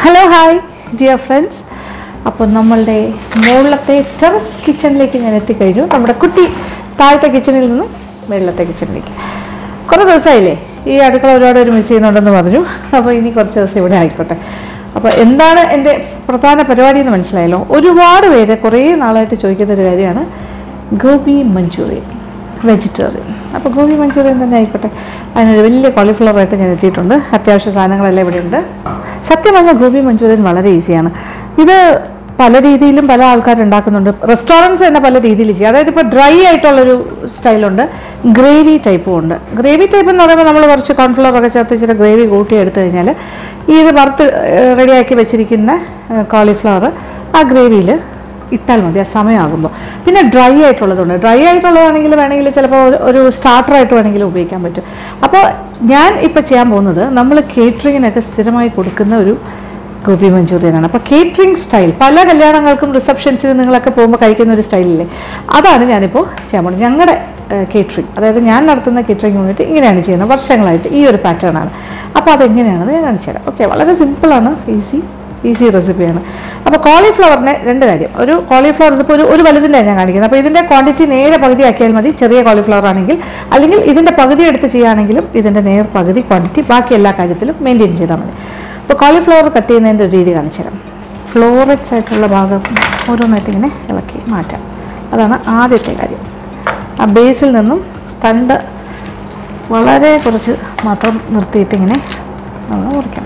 Hello hi dear friends അപ്പോൾ നമ്മളുടെ മുകളിലത്തെ ടെറസ് കിച്ചണിലേക്ക് ഞാൻ എത്തിക്കഴിഞ്ഞു നമ്മുടെ കുട്ടി താഴത്തെ കിച്ചണിൽ നിന്നും മുകളിലത്തെ കിച്ചണിലേക്ക് കുറേ ദിവസമായില്ലേ ഈ അടുക്കള ഒരുപാട് ഒരു മിസ് ചെയ്യുന്നുണ്ടെന്ന് പറഞ്ഞു അപ്പോൾ ഇനി കുറച്ച് ദിവസം ഇവിടെ ആയിക്കോട്ടെ അപ്പോൾ എന്താണ് എൻ്റെ പ്രധാന പരിപാടി എന്ന് മനസ്സിലായല്ലോ ഒരുപാട് പേര് കുറേ നാളായിട്ട് ചോദിക്കുന്ന ഒരു കാര്യമാണ് ഗോപി മഞ്ചൂറിയൻ വെജിറ്റേറിയൻ അപ്പോൾ ഗോപി മഞ്ചൂറിയൻ തന്നെ ആയിക്കോട്ടെ അതിനൊരു വലിയ കോളിഫ്ലവർ ആയിട്ട് ഞാൻ എത്തിയിട്ടുണ്ട് അത്യാവശ്യ സാധനങ്ങളെല്ലാം ഇവിടെ ഉണ്ട് സത്യം പറഞ്ഞാൽ ഗോപി മഞ്ചൂറിയൻ വളരെ ഈസിയാണ് ഇത് പല രീതിയിലും പല ആൾക്കാർ ഉണ്ടാക്കുന്നുണ്ട് റെസ്റ്റോറൻറ്റ്സ് തന്നെ പല രീതിയിൽ ചെയ്യും അതായത് ഇപ്പോൾ ഡ്രൈ ആയിട്ടുള്ളൊരു സ്റ്റൈലുണ്ട് ഗ്രേവി ടൈപ്പും ഉണ്ട് ഗ്രേവി ടൈപ്പ് എന്ന് പറയുമ്പോൾ നമ്മൾ കുറച്ച് കോൺഫ്ലവർ ഒക്കെ ചേർത്ത് ഇച്ചിരി ഗ്രേവി കൂട്ടി എടുത്തു കഴിഞ്ഞാൽ ഈ ഇത് വറുത്ത് റെഡിയാക്കി വെച്ചിരിക്കുന്ന കോളിഫ്ലവർ ആ ഗ്രേവിയിൽ ഇട്ടാൽ മതി ആ സമയമാകുമ്പോൾ പിന്നെ ഡ്രൈ ആയിട്ടുള്ളതുണ്ട് ഡ്രൈ ആയിട്ടുള്ളതാണെങ്കിൽ വേണമെങ്കിൽ ചിലപ്പോൾ ഒരു- ഒരു സ്റ്റാർട്ടറായിട്ട് വേണമെങ്കിൽ ഉപയോഗിക്കാൻ പറ്റും അപ്പോൾ ഞാൻ ഇപ്പോൾ ചെയ്യാൻ പോകുന്നത് നമ്മൾ കേറ്ററിങ്ങിനൊക്കെ സ്ഥിരമായി കൊടുക്കുന്ന ഒരു ഗോപി മഞ്ചൂറിയനാണ് അപ്പോൾ കേറ്ററിംഗ് സ്റ്റൈൽ പല കല്യാണങ്ങൾക്കും റിസപ്ഷൻസിനും നിങ്ങളൊക്കെ പോകുമ്പോൾ കഴിക്കുന്ന ഒരു സ്റ്റൈലില്ലേ അതാണ് ഞാനിപ്പോൾ ചെയ്യാൻ പോകുന്നത് ഞങ്ങളുടെ കേറ്ററിംഗ് അതായത് ഞാൻ നടത്തുന്ന കേറ്ററിംഗ് യൂണിറ്റ് ഇങ്ങനെയാണ് ചെയ്യുന്നത് വർഷങ്ങളായിട്ട് ഈ ഒരു പാറ്റേൺ ആണ് അപ്പോൾ അതെങ്ങനെയാണെന്ന് ഞാൻ കാണിച്ചു തരാം ഓക്കെ വളരെ സിമ്പിളാണ് ഈസി ഈസി റെസിപ്പിയാണ് അപ്പോൾ കോളിഫ്ലവറിന് രണ്ട് കാര്യം ഒരു കോളിഫ്ലവർ ഇതിപ്പോൾ ഒരു ഒരു വലുതിൻ്റെ ഞാൻ കാണിക്കുന്നത് അപ്പോൾ ഇതിൻ്റെ ക്വാണ്ടിറ്റി നേരെ പകുതി ആക്കിയാൽ മതി ചെറിയ കോളിഫ്ലവർ ആണെങ്കിൽ അല്ലെങ്കിൽ ഇതിൻ്റെ പകുതി എടുത്ത് ചെയ്യുകയാണെങ്കിലും ഇതിൻ്റെ നേർ പകുതി ക്വാണ്ടിറ്റി ബാക്കി എല്ലാ കാര്യത്തിലും മെയിൻറ്റെയിൻ ചെയ്താൽ മതി അപ്പോൾ കോളിഫ്ലവർ കട്ട് ചെയ്യുന്നതിൻ്റെ ഒരു രീതി കാണിച്ചു തരാം ഫ്ലോററ്റ്സ് ആയിട്ടുള്ള ഭാഗം ഓരോന്നായിട്ട് ഇങ്ങനെ ഇളക്കി മാറ്റാം അതാണ് ആദ്യത്തെ കാര്യം ആ ബേസിൽ നിന്നും തണ്ട് വളരെ കുറച്ച് മാത്രം നിർത്തിയിട്ടിങ്ങനെ നമ്മൾ മുറിക്കണം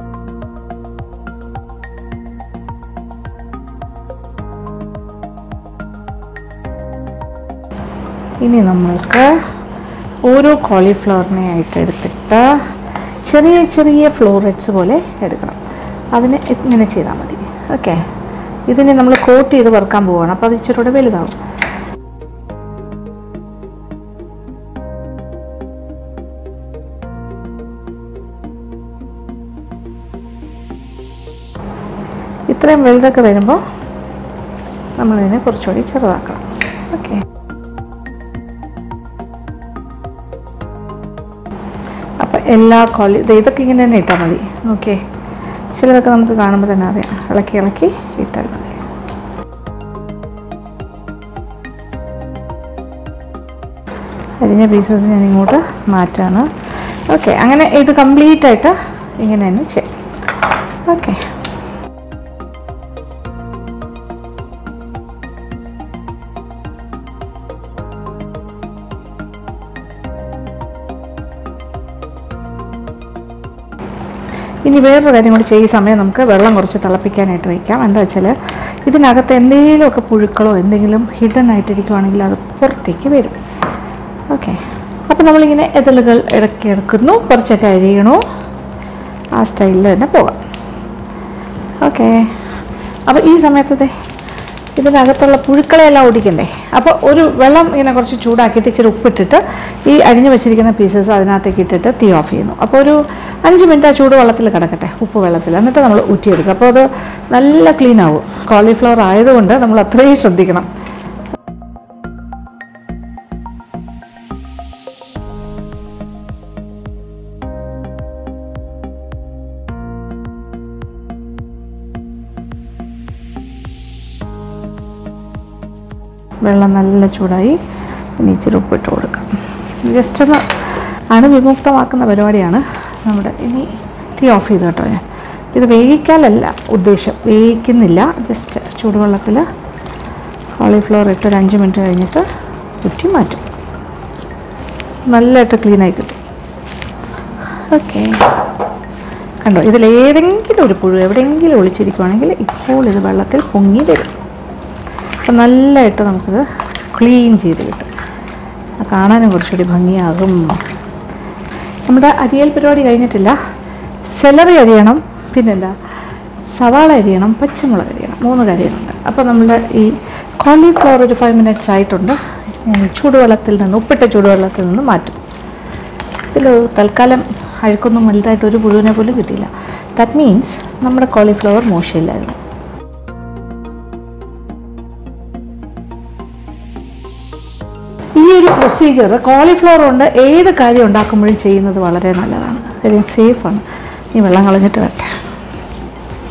ഇനി നമ്മൾക്ക് ഓരോ കോളിഫ്ലവറിനെ ആയിട്ട് എടുത്തിട്ട് ചെറിയ ചെറിയ ഫ്ലോററ്റ്സ് പോലെ എടുക്കണം അതിന് ഇങ്ങനെ ചെയ്താൽ മതി ഓക്കെ ഇതിനെ നമ്മൾ കോട്ട് ചെയ്ത് വറുക്കാൻ പോവുകയാണ് അപ്പോൾ അത് ഇച്ചിരി കൂടെ വലുതാവും ഇത്രയും വലുതൊക്കെ വരുമ്പോൾ നമ്മളിതിനെ കുറച്ചുകൂടി ചെറുതാക്കണം ഓക്കെ അപ്പം എല്ലാ കോളി ദേ ഇതൊക്കെ ഇങ്ങനെ തന്നെ ഇട്ടാൽ മതി ഓക്കെ ചിലതൊക്കെ നമുക്ക് കാണുമ്പോൾ തന്നെ അറിയാം ഇളക്കി ഇളക്കി ഇട്ടാൽ മതി അരിഞ്ഞ പീസസ് ഞാൻ ഇങ്ങോട്ട് മാറ്റാണ് ഓക്കെ അങ്ങനെ ഇത് കംപ്ലീറ്റ് ആയിട്ട് ഇങ്ങനെ തന്നെ ചെയ്യാം ഓക്കെ ഇനി വേറൊരു കാര്യം കൂടി ചെയ്യ സമയം നമുക്ക് വെള്ളം കുറച്ച് തിളപ്പിക്കാനായിട്ട് വയ്ക്കാം എന്താ വെച്ചാൽ ഇതിനകത്ത് എന്തെങ്കിലുമൊക്കെ പുഴുക്കളോ എന്തെങ്കിലും ഹിഡൻ ആയിട്ടിരിക്കുവാണെങ്കിൽ അത് പുറത്തേക്ക് വരും ഓക്കെ അപ്പോൾ നമ്മളിങ്ങനെ എതളുകൾ ഇടയ്ക്ക് എടുക്കുന്നു കുറച്ചൊക്കെ അരിയണു ആ സ്റ്റൈലിൽ തന്നെ പോകാം ഓക്കെ അപ്പോൾ ഈ സമയത്തത്തെ ഇതിനകത്തുള്ള പുഴുക്കളെല്ലാം ഓടിക്കണ്ടേ അപ്പോൾ ഒരു വെള്ളം ഇങ്ങനെ കുറച്ച് ചൂടാക്കിയിട്ട് ഇച്ചിരി ഉപ്പിട്ടിട്ട് ഈ അരിഞ്ഞു വെച്ചിരിക്കുന്ന പീസസ് അതിനകത്തേക്ക് ഇട്ടിട്ട് തീ ഓഫ് ചെയ്യുന്നു അപ്പോൾ ഒരു അഞ്ച് മിനിറ്റ് ആ ചൂട് വെള്ളത്തിൽ കിടക്കട്ടെ ഉപ്പ് വെള്ളത്തിൽ എന്നിട്ട് നമ്മൾ ഊറ്റിയെടുക്കും അപ്പോൾ അത് നല്ല ക്ലീൻ ആവും കോളിഫ്ലവർ ആയതുകൊണ്ട് നമ്മൾ അത്രയും ശ്രദ്ധിക്കണം വെള്ളം നല്ല ചൂടായി ഇനി ഇച്ചിരി ഉപ്പിട്ട് കൊടുക്കാം ജസ്റ്റ് ഒന്ന് അണുവിമുക്തമാക്കുന്ന പരിപാടിയാണ് നമ്മുടെ ഇനി തീ ഓഫ് ചെയ്ത് കേട്ടോ ഞാൻ ഇത് വേവിക്കാനല്ല ഉദ്ദേശം വേവിക്കുന്നില്ല ജസ്റ്റ് ചൂടുവെള്ളത്തിൽ കോളിഫ്ലവർ ഇട്ട് ഒരു അഞ്ച് മിനിറ്റ് കഴിഞ്ഞിട്ട് കുറ്റി മാറ്റും നല്ലതായിട്ട് ക്ലീനായി കിട്ടും ഓക്കെ കണ്ടോ ഇതിലേതെങ്കിലും ഒരു പുഴു എവിടെയെങ്കിലും ഒളിച്ചിരിക്കുവാണെങ്കിൽ ഇപ്പോൾ ഇത് വെള്ളത്തിൽ പൊങ്ങി വരും അപ്പം നല്ലതായിട്ട് നമുക്കിത് ക്ലീൻ ചെയ്ത് കിട്ടും അത് കാണാനും കുറച്ചുകൂടി ഭംഗിയാകും നമ്മുടെ അരിയൽ പരിപാടി കഴിഞ്ഞിട്ടില്ല സെലറി അരിയണം പിന്നെന്താ സവാള അരിയണം പച്ചമുളക് അരിയണം മൂന്ന് കാര്യങ്ങളുണ്ട് അപ്പോൾ നമ്മുടെ ഈ കോളിഫ്ലവർ ഒരു ഫൈവ് മിനിറ്റ്സ് ആയിട്ടുണ്ട് ഞാൻ ഈ ചൂടുവെള്ളത്തിൽ നിന്ന് ഉപ്പിട്ട ചൂടുവെള്ളത്തിൽ നിന്ന് മാറ്റും ഇതിൽ തൽക്കാലം അഴുക്കൊന്നും വലുതായിട്ട് ഒരു പുഴുവിനെ പോലും കിട്ടിയില്ല ദാറ്റ് മീൻസ് നമ്മുടെ കോളിഫ്ലവർ മോശമില്ലായിരുന്നു ഈ ഒരു പ്രൊസീജിയർ കോളിഫ്ലവർ കൊണ്ട് ഏത് കാര്യം ഉണ്ടാക്കുമ്പോഴും ചെയ്യുന്നത് വളരെ നല്ലതാണ് കാര്യം സേഫാണ് ഈ വെള്ളം കളഞ്ഞിട്ട് വരട്ടെ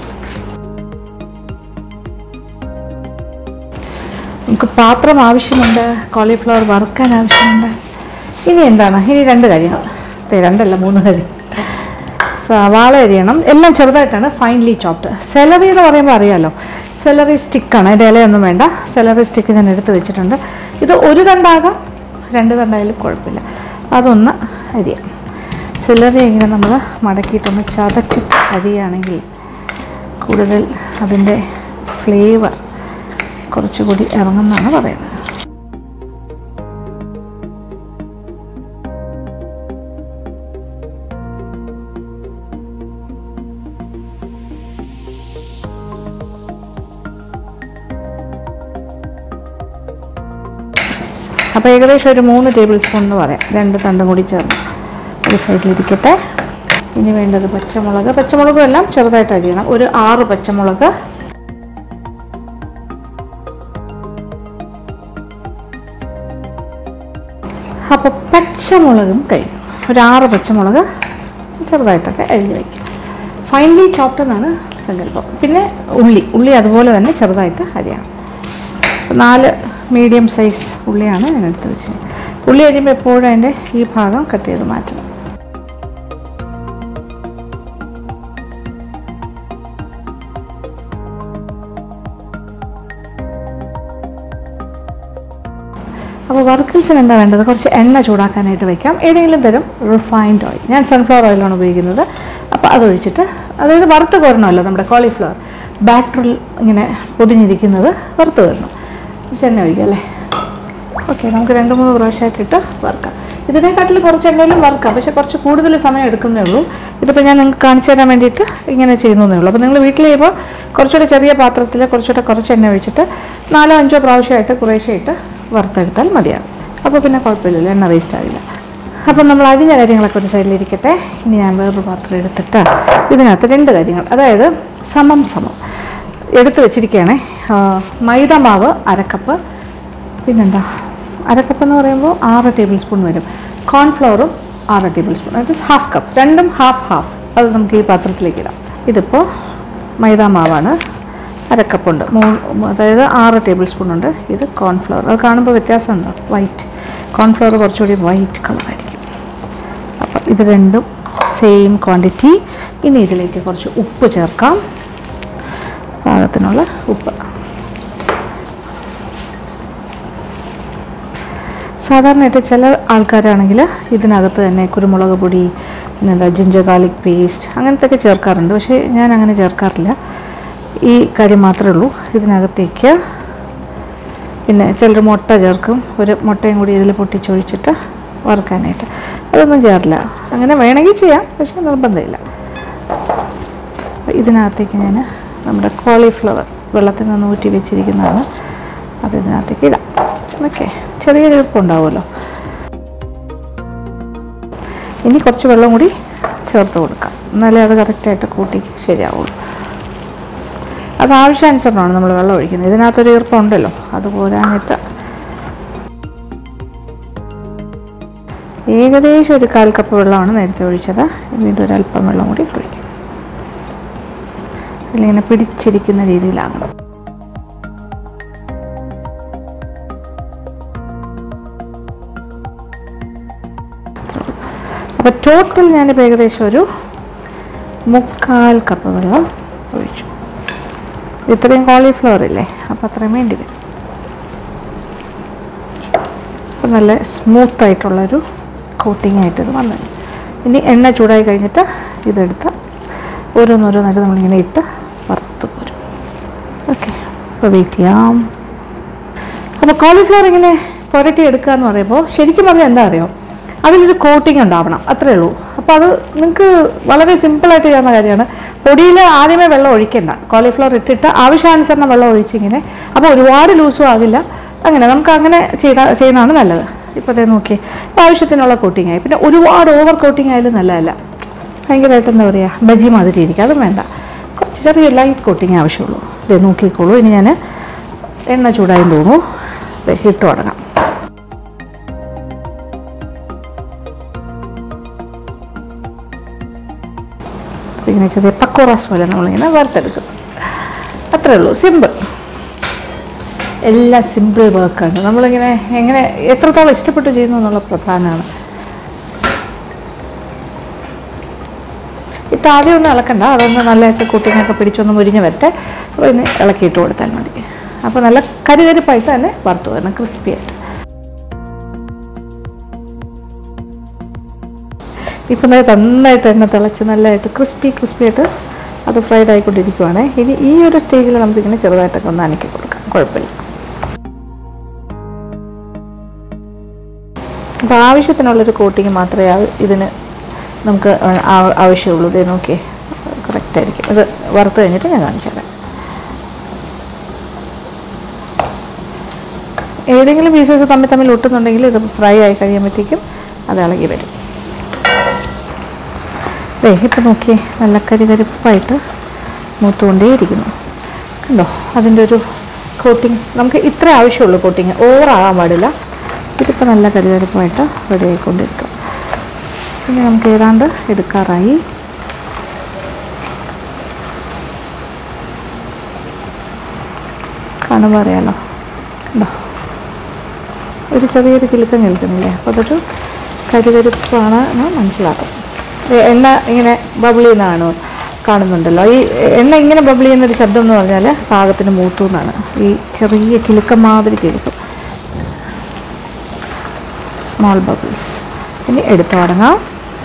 നമുക്ക് പാത്രം ആവശ്യമുണ്ട് കോളിഫ്ലവർ വറുക്കാൻ ആവശ്യമുണ്ട് ഇനി എന്താണ് ഇനി രണ്ട് കാര്യങ്ങൾ ദേ, രണ്ടല്ല മൂന്ന് കാര്യം സവാള അരിയണം എല്ലാം ചെറുതായിട്ടാണ് ഫൈൻലി ചോപ്ഡ് സെലറി എന്ന് പറയുമ്പോൾ അറിയാലോ സെലറി സ്റ്റിക്കാണ് അതിൻ്റെ ഇലയൊന്നും വേണ്ട സെലറി സ്റ്റിക്ക് ഞാൻ എടുത്ത് വെച്ചിട്ടുണ്ട് ഇത് ഒരു തണ്ടാകാം രണ്ട് തണ്ടായാലും കുഴപ്പമില്ല അതൊന്ന് അരിയാം സെലറി ഇങ്ങനെ നമ്മൾ മടക്കിയിട്ടൊന്ന് ചതച്ചിട്ട് അരിയുകയാണെങ്കിൽ കൂടുതൽ അതിൻ്റെ ഫ്ലേവർ കുറച്ചുകൂടി ഇറങ്ങുമെന്നാണ് പറയുന്നത് അപ്പോൾ ഏകദേശം ഒരു മൂന്ന് ടേബിൾ സ്പൂൺ എന്ന് പറയാം രണ്ട് തണ്ടും കൂടി ചേർന്ന് ഒരു സൈഡിലിരിക്കട്ടെ ഇനി വേണ്ടത് പച്ചമുളക് പച്ചമുളകും എല്ലാം ചെറുതായിട്ട് അരിയണം ഒരു ആറ് പച്ചമുളക് അപ്പോൾ പച്ചമുളകും കഴിഞ്ഞു ഒരു ആറ് പച്ചമുളക് ചെറുതായിട്ടൊക്കെ അരിഞ്ഞ് വയ്ക്കും ഫൈനലി ചോപ്ഡ് എന്നാണ് സങ്കല്പം പിന്നെ ഉള്ളി ഉള്ളി അതുപോലെ തന്നെ ചെറുതായിട്ട് അരിയണം നാല് മീഡിയം സൈസ് ഉള്ളിയാണ് ഞാൻ എടുത്ത് വെച്ചത് ഉള്ളി അരിയുമ്പോൾ എപ്പോഴും അതിൻ്റെ ഈ ഭാഗം കട്ട് ചെയ്ത് മാറ്റണം അപ്പോൾ വർക്കിൾസിന് എന്താ വേണ്ടത് കുറച്ച് എണ്ണ ചൂടാക്കാനായിട്ട് വയ്ക്കാം ഏതെങ്കിലും തരം റിഫൈൻഡ് ഓയിൽ ഞാൻ സൺഫ്ലവർ ഓയിലാണ് ഉപയോഗിക്കുന്നത് അപ്പോൾ അതൊഴിച്ചിട്ട് അതായത് വറുത്ത് കോരണമല്ലോ നമ്മുടെ കോളിഫ്ലവർ ബാറ്ററിൽ ഇങ്ങനെ പൊതിഞ്ഞിരിക്കുന്നത് വറുത്ത് കോരണം കുറച്ച് എണ്ണ ഒഴിക്കാം അല്ലേ ഓക്കെ നമുക്ക് രണ്ട് മൂന്ന് പ്രാവശ്യമായിട്ട് ഇട്ട് വറുക്കാം ഇതിനെക്കാട്ടിൽ കുറച്ച് എണ്ണയിലും വറുക്കാം പക്ഷേ കുറച്ച് കൂടുതൽ സമയം എടുക്കുന്നേ ഉള്ളൂ ഇതിപ്പോൾ ഞാൻ നിങ്ങൾക്ക് കാണിച്ചു തരാൻ വേണ്ടിയിട്ട് ഇങ്ങനെ ചെയ്യുന്നതേ ഉള്ളൂ അപ്പോൾ നിങ്ങൾ വീട്ടിൽ ചെയ്യുമ്പോൾ കുറച്ചുകൂടെ ചെറിയ പാത്രത്തിൽ കുറച്ചുകൂടെ കുറച്ച് എണ്ണ ഒഴിച്ചിട്ട് നാലോ അഞ്ചോ പ്രാവശ്യമായിട്ട് കുറേശ്ശെ ഇട്ട് വറുത്തെടുത്താൽ മതിയാകും അപ്പോൾ പിന്നെ കുഴപ്പമില്ലല്ലോ എണ്ണ വേസ്റ്റ് ആവില്ല അപ്പം നമ്മൾ അരിഞ്ഞ കാര്യങ്ങളൊക്കെ ഒരു സൈഡിലിരിക്കട്ടെ ഇനി ഞാൻ വേറൊരു പാത്രം എടുത്തിട്ട് ഇതിനകത്ത് രണ്ട് കാര്യങ്ങൾ അതായത് സമം സമം എടുത്ത് വെച്ചിരിക്കുകയാണേ ആ, മൈദ മാവ് അരക്കപ്പ് പിന്നെന്താ അരക്കപ്പ് എന്ന് പറയുമ്പോൾ ആറ് ടേബിൾ സ്പൂൺ വരും കോൺഫ്ലവറും ആറ് ടേബിൾ സ്പൂൺ അതായത് ഹാഫ് കപ്പ് രണ്ടും ഹാഫ് ഹാഫ് അത് നമുക്ക് ഈ പാത്രത്തിലേക്ക് ഇടാം ഇതിപ്പോൾ മൈദ മാവാണ് അരക്കപ്പുണ്ട് മൂ അതായത് ആറ് ടേബിൾ സ്പൂൺ ഉണ്ട് ഇത് കോൺഫ്ലവർ അത് കാണുമ്പോൾ വ്യത്യാസമുണ്ടോ വൈറ്റ് കോൺഫ്ലവർ കുറച്ചുകൂടി വൈറ്റ് കളറായിരിക്കും അപ്പോൾ ഇത് രണ്ടും സെയിം ക്വാണ്ടിറ്റി ഇനി ഇതിലേക്ക് കുറച്ച് ഉപ്പ് ചേർക്കാം പാകത്തിനുള്ള ഉപ്പ് സാധാരണയായിട്ട് ചില ആൾക്കാരാണെങ്കിൽ ഇതിനകത്ത് തന്നെ കുരുമുളക് പൊടി പിന്നെന്താ ജിഞ്ചർ ഗാർലിക് പേസ്റ്റ് അങ്ങനത്തെ ഒക്കെ ചേർക്കാറുണ്ട് പക്ഷേ ഞാൻ അങ്ങനെ ചേർക്കാറില്ല ഈ കാര്യം മാത്രമേ ഉള്ളൂ ഇതിനകത്തേക്ക് പിന്നെ ചിലർ മുട്ട ചേർക്കും ഒരു മുട്ടയും കൂടി ഇതിൽ പൊട്ടിച്ചൊഴിച്ചിട്ട് വറുക്കാനായിട്ട് അതൊന്നും ചേരില്ല അങ്ങനെ വേണമെങ്കിൽ ചെയ്യാം പക്ഷേ നിർബന്ധമില്ല അപ്പോൾ ഇതിനകത്തേക്ക് ഞാൻ നമ്മുടെ കോളിഫ്ലവർ വെള്ളത്തിൽ നിന്ന് ഊറ്റി വെച്ചിരിക്കുന്നതാണ് അത് ഇതിനകത്തേക്ക് ഇടാം ഓക്കെ ചെറിയൊരു എളുപ്പം ഉണ്ടാവുമല്ലോ ഇനി കുറച്ച് വെള്ളം കൂടി ചേർത്ത് കൊടുക്കാം എന്നാലേ അത് കറക്റ്റായിട്ട് കൂട്ടി ശരിയാവുള്ളൂ അത് ആവശ്യാനുസരണമാണ് നമ്മൾ വെള്ളം ഒഴിക്കുന്നത് ഇതിനകത്തൊരു ഈർപ്പം ഉണ്ടല്ലോ അത് പോരാഞ്ഞിട്ട് ഏകദേശം ഒരു കാൽ കപ്പ് വെള്ളമാണ് നേരത്തെ ഒഴിച്ചത് വീണ്ടും ഒരല്പം വെള്ളം കൂടി ഒഴിക്കും അതിലിങ്ങനെ പിടിച്ചിരിക്കുന്ന രീതിയിലാകണം അപ്പോൾ ടോട്ടൽ ഞാനിപ്പോൾ ഏകദേശം ഒരു മുക്കാൽ കപ്പ് വെള്ളം ഒഴിച്ചു ഇത്രയും കോളിഫ്ലവർ ഇല്ലേ അപ്പോൾ അത്രയും വേണ്ടി വരും അപ്പോൾ നല്ല സ്മൂത്ത് ആയിട്ടുള്ളൊരു കോട്ടിംഗ് ആയിട്ട് ഇത് വന്നു ഇനി എണ്ണ ചൂടായി കഴിഞ്ഞിട്ട് ഇതെടുത്ത് ഓരോന്നോരോന്നായിട്ട് നമ്മളിങ്ങനെ ഇട്ട് വറുത്ത് പോരും ഓക്കെ അപ്പോൾ വെയിറ്റ് ചെയ്യാം അപ്പോൾ കോളിഫ്ലവർ ഇങ്ങനെ പുരട്ടി എടുക്കുക എന്ന് പറയുമ്പോൾ ശരിക്കും പറഞ്ഞാൽ എന്താ അറിയോ അതിലൊരു കോട്ടിങ് ഉണ്ടാവണം അത്രേ ഉള്ളൂ അപ്പോൾ അത് നിങ്ങൾക്ക് വളരെ സിമ്പിളായിട്ട് ചെയ്യാവുന്ന കാര്യമാണ് പൊടിയിൽ ആദ്യമേ വെള്ളം ഒഴിക്കണ്ട കോളിഫ്ലവർ ഇട്ടിട്ട് ആവശ്യാനുസരണം വെള്ളം ഒഴിച്ചിങ്ങനെ അപ്പോൾ ഒരുപാട് ലൂസും ആകില്ല അങ്ങനെ നമുക്ക് അങ്ങനെ ചെയ്ത ചെയ്യുന്നതാണ് നല്ലത് ഇപ്പോൾ അതേ നോക്കി ഇപ്പോൾ ആവശ്യത്തിനുള്ള കോട്ടിങ് ആയി പിന്നെ ഒരുപാട് ഓവർ കോട്ടിങ് ആയാലും നല്ലതല്ല ഭയങ്കരമായിട്ട് എന്താ പറയുക ബജി മാതിരി ഇരിക്കുക അതും വേണ്ട കുറച്ച് ചെറിയ ലൈറ്റ് കോട്ടിങ് ആവശ്യമുള്ളൂ ഇത് നോക്കിക്കോളൂ ഇനി ഞാൻ എണ്ണ ചൂടായി തോന്നുന്നു ദേ ഇട്ട് തുടങ്ങാം ഇങ്ങനെ ചെറിയ പക്കോറാസ് പോലെ നമ്മളിങ്ങനെ വറുത്തെടുക്കും അത്രേ ഉള്ളൂ സിമ്പിൾ എല്ലാം സിമ്പിൾ വർക്കാണ് നമ്മളിങ്ങനെ എങ്ങനെ എത്രത്തോളം ഇഷ്ടപ്പെട്ട് ചെയ്യുന്നു എന്നുള്ള പ്രധാനമാണ് ഇട്ട് ആദ്യം ഒന്നും ഇളക്കണ്ട അതൊന്ന് നല്ലതായിട്ട് കുട്ടിങ്ങൊക്കെ പിടിച്ചൊന്ന് മുരിഞ്ഞ് വരട്ടെ അപ്പോൾ ഇന്ന് ഇളക്കിയിട്ട് കൊടുത്താൽ മതി അപ്പോൾ നല്ല കരികരിപ്പായിട്ട് തന്നെ വറുത്ത് വരണം ക്രിസ്പി ആയിട്ട് ഇപ്പം ദേ നന്നായിട്ട് എണ്ണ തിളച്ച് നല്ലതായിട്ട് ക്രിസ്പി ക്രിസ്പി ആയിട്ട് അത് ഫ്രൈഡ് ആയിക്കൊണ്ടിരിക്കുവാണ് ഇനി ഈ ഒരു സ്റ്റേജിൽ നമുക്കിങ്ങനെ ചെറുതായിട്ടൊക്കെ ഒന്ന് അനക്കി കൊടുക്കാം കുഴപ്പമില്ല അപ്പോൾ ആവശ്യത്തിനുള്ളൊരു കോട്ടിങ് മാത്രമേ ആ- ഇതിന് നമുക്ക് ആ- ആവശ്യമുള്ളൂ ഇതേ നോക്കിയേ കറക്റ്റായിരിക്കും ഇത് വറുത്ത് കഴിഞ്ഞിട്ട് ഞാൻ കാണിച്ചു തരാം ഏതെങ്കിലും പീസസ് തമ്മിൽ തമ്മിൽ ഒട്ടുന്നുണ്ടെങ്കിൽ ഇത് ഫ്രൈ ആയി കഴിയുമ്പോഴത്തേക്കും അത് ഇളകി വരും ദേ ഇപ്പം നോക്കിയേ നല്ല കരികരിപ്പായിട്ട് മൂത്തുകൊണ്ടേയിരിക്കുന്നു കണ്ടോ അതിൻ്റെ ഒരു കോട്ടിങ് നമുക്ക് ഇത്ര ആവശ്യമുള്ളൂ കോട്ടിങ് ഓവർ ആകാൻ പാടില്ല ഇതിപ്പോൾ നല്ല കരികരിപ്പായിട്ട് റെഡി ആയിക്കൊണ്ടിരിക്കും ഇനി നമുക്ക് ഏതാണ്ട് എടുക്കാറായി കാണുമ്പോൾ അറിയാലോ കണ്ടോ ഒരു ചെറിയൊരു കിലുക്കം കേൾക്കുന്നില്ലേ അപ്പോൾ അതൊരു കരികരിപ്പാണ് എന്ന് മനസ്സിലാക്കും ദേ എണ്ണ ഇങ്ങനെ ബബിൾ ചെയ്യുന്നതാണ് കാണുന്നുണ്ടല്ലോ ഈ എണ്ണ ഇങ്ങനെ ബബിൾ ചെയ്യുന്നൊരു ശബ്ദം എന്ന് പറഞ്ഞാൽ പാകത്തിന് മൂത്തു എന്നാണ് ഈ ചെറിയ കിലുക്കം മാതിരി കിലുക്കും സ്മോൾ ബബിൾസ് ഇനി എടുത്തു തുടങ്ങാം